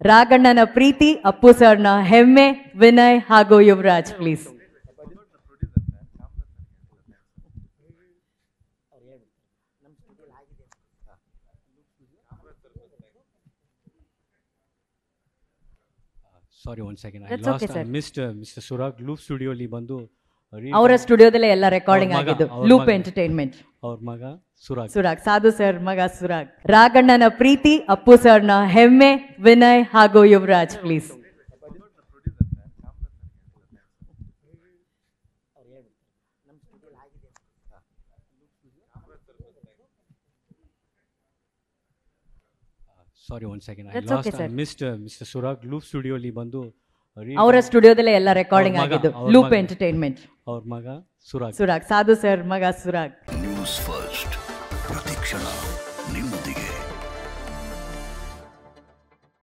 ರಾಗಣ್ಣನ ಪ್ರೀತಿ ಅಪ್ಪು ಸರ್ನ ಹೆಮ್ಮೆ ವಿನಯ್ ಹಾಗೂ Yuvraj please sorry one second I That's okay, last sir. Missed mister Surag loop ಸ್ಟುಡಿಯೋಲಿ ಬಂದು re- ಅವರ ಸ್ಟುಡಿಯೋದಲ್ಲೇ ಎಲ್ಲ ರೆಕಾರ್ಡಿಂಗ್ ಅವ್ರ ಮಗ, ಆಗಿದ್ದು ಅವ್ರ ಲೂಪ್ ಮಗ. ಎಂಟರ್ಟೈನ್ಮೆಂಟ್ ಅವ್ರ ಮಗ ಸುರಾಗ್ ಸುರಾಗ್ ಸಾಧು ಸರ್ ಮಗ ಸುರಾಗ್ ರಾಗಣ್ಣನ ಪ್ರೀತಿ ಅಪ್ಪು ಸರ್ನ ಹೆಮ್ಮೆ ವಿನಯ್ ಹಾಗೂ Yuvraj please sorry one second I That's okay, last sir. Missed mister Surag loop ಸ್ಟುಡಿಯೋಲಿ ಬಂದು re- ಅವರ ಸ್ಟುಡಿಯೋದಲ್ಲೇ ಎಲ್ಲ ರೆಕಾರ್ಡಿಂಗ್ ಅವ್ರ ಮಗ, ಆಗಿದ್ದು ಅವ್ರ ಲೂಪ್ ಮಗ. ಎಂಟರ್ಟೈನ್ಮೆಂಟ್ ಅವ್ರ ಮಗ ಸುರಾಗ್ ಸುರಾಗ್ ಸಾಧು ಸರ್ ಮಗ ಸುರಾಗ್ ನ್ಯೂಸ್ ಫಸ್ಟ್